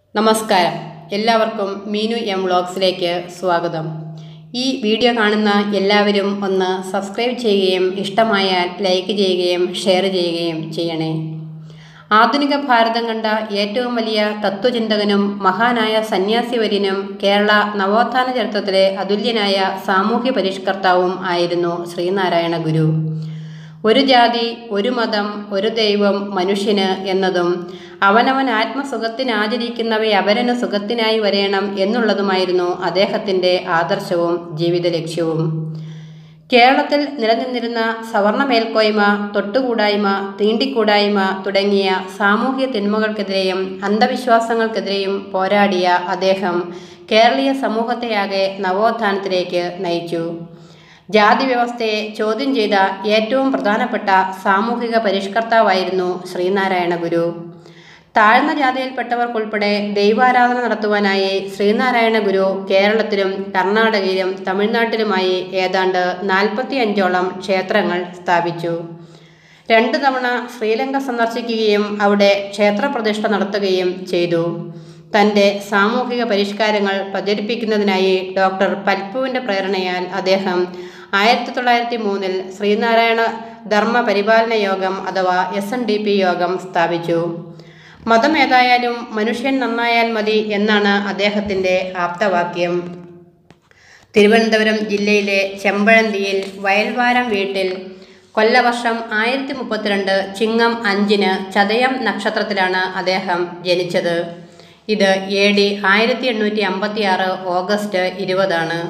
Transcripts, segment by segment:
നമസ്കാരം എല്ലാവർക്കും മീനു എം വ്ളോഗ്സിലേക്ക് സ്വാഗതം ഈ വീഡിയോ കാണുന്ന എല്ലാവരും ഒന്ന് സബ്സ്ക്രൈബ് ചെയ്യുകയും ഇഷ്ടമായാൽ ലൈക്ക് ചെയ്യുകയും ഷെയർ ചെയ്യുകയും ചെയ്യണേ ആധുനിക ഭാരതം കണ്ട ഏറ്റവും വലിയ തത്വചിന്തകനും മഹാനായ സന്യാസിവര്യനും കേരള നവോത്ഥാന ചരിത്രത്തിലെ അതുല്യനായ സാമൂഹ്യ പരിഷ്കർത്താവും ആയിരുന്നു ശ്രീനാരായണ ഗുരു ഒരു ജാതി ഒരു മതം ഒരു ദൈവം മനുഷ്യന് എന്നതും അവനവൻ ആത്മസുഖത്തിനാചരിക്കുന്നവയെ അവരന് സുഖത്തിനായി വരേണം എന്നുള്ളതുമായിരുന്നു അദ്ദേഹത്തിൻ്റെ ആദർശവും ജീവിത ലക്ഷ്യവും കേരളത്തിൽ നിലനിന്നിരുന്ന സവർണ മേൽക്കോയ്മ തൊട്ടുകൂടായ്മ തീണ്ടിക്കൂടായ്മ തുടങ്ങിയ സാമൂഹ്യ തിന്മകൾക്കെതിരെയും അന്ധവിശ്വാസങ്ങൾക്കെതിരെയും പോരാടിയ അദ്ദേഹം കേരളീയ സമൂഹത്തെയാകെ നവോത്ഥാനത്തിലേക്ക് നയിച്ചു ജാതി വ്യവസ്ഥയെ ചോദ്യം ചെയ്ത ഏറ്റവും പ്രധാനപ്പെട്ട സാമൂഹിക പരിഷ്കർത്താവായിരുന്നു ശ്രീനാരായണ ഗുരു താഴ്ന്ന ജാതിയിൽപ്പെട്ടവർക്കുൾപ്പെടെ ദൈവാരാധന നടത്തുവാനായി ശ്രീനാരായണ ഗുരു കേരളത്തിലും കർണാടകയിലും തമിഴ്നാട്ടിലുമായി ഏതാണ്ട് നാൽപ്പത്തി അഞ്ചോളം ക്ഷേത്രങ്ങൾ സ്ഥാപിച്ചു രണ്ടു തവണ ശ്രീലങ്ക സന്ദർശിക്കുകയും അവിടെ ക്ഷേത്രപ്രതിഷ്ഠ നടത്തുകയും ചെയ്തു തൻ്റെ സാമൂഹിക പരിഷ്കാരങ്ങൾ പ്രചരിപ്പിക്കുന്നതിനായി ഡോക്ടർ പൽപ്പുവിൻ്റെ പ്രേരണയാൽ അദ്ദേഹം ആയിരത്തി തൊള്ളായിരത്തി മൂന്നിൽ ശ്രീനാരായണ ധർമ്മ പരിപാലന യോഗം അഥവാ എസ് എൻ ഡി പി യോഗം സ്ഥാപിച്ചു മതം ഏതായാലും മനുഷ്യൻ നന്നായാൽ മതി എന്നാണ് അദ്ദേഹത്തിൻ്റെ ആപ്തവാക്യം തിരുവനന്തപുരം ജില്ലയിലെ ചെമ്പഴന്തിയിൽ വയൽവാരം വീട്ടിൽ കൊല്ലവർഷം ആയിരത്തി മുപ്പത്തിരണ്ട് ചിങ്ങം അഞ്ചിന് ചതയം നക്ഷത്രത്തിലാണ് അദ്ദേഹം ജനിച്ചത് ഇത് എ ഡി ആയിരത്തി എണ്ണൂറ്റി അമ്പത്തി ആറ് ഓഗസ്റ്റ് ഇരുപതാണ്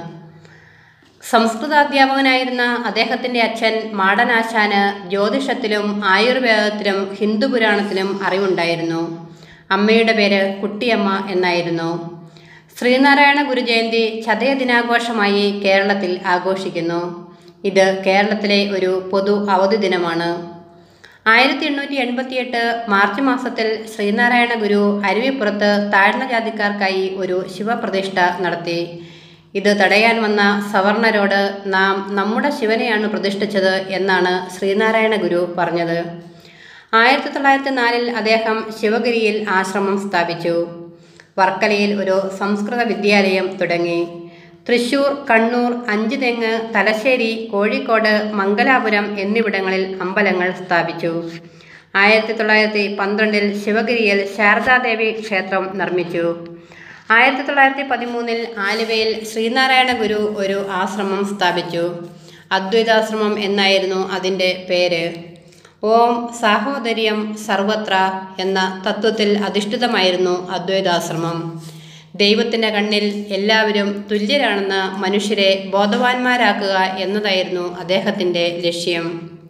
സംസ്കൃതാധ്യാപകനായിരുന്ന അദ്ദേഹത്തിൻ്റെ അച്ഛൻ മാടനാശാന് ജ്യോതിഷത്തിലും ആയുർവേദത്തിലും ഹിന്ദു പുരാണത്തിലും അറിവുണ്ടായിരുന്നു അമ്മയുടെ പേര് കുട്ടിയമ്മ എന്നായിരുന്നു ശ്രീനാരായണ ഗുരു ജയന്തി ചതയ ദിനാഘോഷമായി കേരളത്തിൽ ആഘോഷിക്കുന്നു ഇത് കേരളത്തിലെ ഒരു പൊതു അവധി ദിനമാണ് ആയിരത്തി എണ്ണൂറ്റി എൺപത്തിയെട്ട് മാർച്ച് മാസത്തിൽ ശ്രീനാരായണ ഗുരു അരുവിപ്പുറത്ത് താഴ്ന്ന ജാതിക്കാർക്കായി ഒരു ശിവപ്രതിഷ്ഠ നടത്തി ഇത് തടയാൻ വന്ന സവർണരോട് നാം നമ്മുടെ ശിവനെയാണ് പ്രതിഷ്ഠിച്ചത് എന്നാണ് ശ്രീനാരായണ ഗുരു പറഞ്ഞത് ആയിരത്തി തൊള്ളായിരത്തി നാലിൽ അദ്ദേഹം ശിവഗിരിയിൽ ആശ്രമം സ്ഥാപിച്ചു വർക്കലയിൽ ഒരു സംസ്കൃത വിദ്യാലയം തുടങ്ങി തൃശൂർ കണ്ണൂർ അഞ്ചുതെങ്ങ് തലശ്ശേരി കോഴിക്കോട് മംഗലാപുരം എന്നിവിടങ്ങളിൽ അമ്പലങ്ങൾ സ്ഥാപിച്ചു ആയിരത്തി തൊള്ളായിരത്തി പന്ത്രണ്ടിൽ ശിവഗിരിയിൽ ശാരദാദേവി ക്ഷേത്രം നിർമ്മിച്ചു ആയിരത്തി തൊള്ളായിരത്തി പതിമൂന്നിൽ ആലുവയിൽ ശ്രീനാരായണ ഗുരു ഒരു ആശ്രമം സ്ഥാപിച്ചു അദ്വൈതാശ്രമം എന്നായിരുന്നു അതിൻ്റെ പേര് ഓം സാഹോദര്യം സർവത്ര എന്ന തത്വത്തിൽ അധിഷ്ഠിതമായിരുന്നു അദ്വൈതാശ്രമം ദൈവത്തിൻ്റെ കണ്ണിൽ എല്ലാവരും തുല്യരാണെന്ന് മനുഷ്യരെ ബോധവാന്മാരാക്കുക എന്നതായിരുന്നു അദ്ദേഹത്തിൻ്റെ ലക്ഷ്യം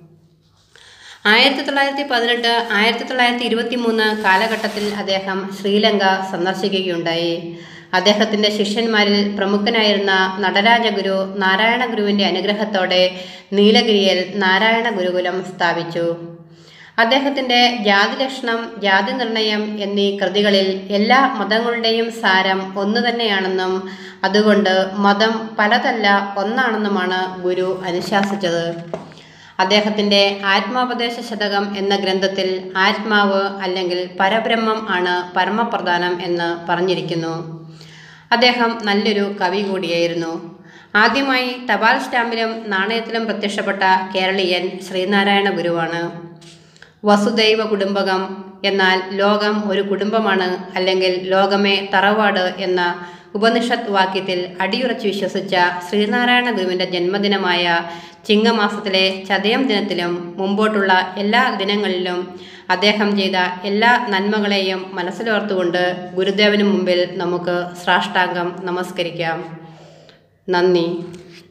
ആയിരത്തി തൊള്ളായിരത്തി പതിനെട്ട് ആയിരത്തി തൊള്ളായിരത്തി ഇരുപത്തി മൂന്ന് കാലഘട്ടത്തിൽ അദ്ദേഹം ശ്രീലങ്ക സന്ദർശിക്കുകയുണ്ടായി അദ്ദേഹത്തിൻ്റെ ശിഷ്യന്മാരിൽ പ്രമുഖനായിരുന്ന നടരാജ ഗുരു നാരായണ ഗുരുവിൻ്റെ അനുഗ്രഹത്തോടെ നീലഗിരിയിൽ നാരായണ ഗുരുകുലം സ്ഥാപിച്ചു അദ്ദേഹത്തിൻ്റെ ജാതിലക്ഷണം ജാതി നിർണയം എന്നീ കൃതികളിൽ എല്ലാ മതങ്ങളുടെയും സാരം ഒന്നു തന്നെയാണെന്നും അതുകൊണ്ട് മതം പലതല്ല ഒന്നാണെന്നുമാണ് ഗുരു അനുശാസിച്ചത് അദ്ദേഹത്തിൻ്റെ ആത്മാപദേശ ശതകം എന്ന ഗ്രന്ഥത്തിൽ ആത്മാവ് അല്ലെങ്കിൽ പരബ്രഹ്മം ആണ് പരമപ്രധാനം എന്ന് പറഞ്ഞിരിക്കുന്നു അദ്ദേഹം നല്ലൊരു കവി കൂടിയായിരുന്നു ആദ്യമായി തപാൽ സ്റ്റാമ്പിലും നാണയത്തിലും പ്രത്യക്ഷപ്പെട്ട കേരളീയൻ ശ്രീനാരായണ ഗുരുവാണ് വസുദൈവ കുടുംബകം എന്നാൽ ലോകം ഒരു കുടുംബമാണ് അല്ലെങ്കിൽ ലോകമേ തറവാട് എന്ന ഉപനിഷത്ത് വാക്യത്തിൽ അടിയുറച്ച് വിശ്വസിച്ച ശ്രീനാരായണ ഗുരുവിൻ്റെ ജന്മദിനമായ ചിങ്ങമാസത്തിലെ ചതയം ദിനത്തിലും മുമ്പോട്ടുള്ള എല്ലാ ദിനങ്ങളിലും അദ്ദേഹം ചെയ്ത എല്ലാ നന്മകളെയും മനസ്സിലോർത്തുകൊണ്ട് ഗുരുദേവന് മുമ്പിൽ നമുക്ക് സാഷ്ടാംഗം നമസ്കരിക്കാം നന്ദി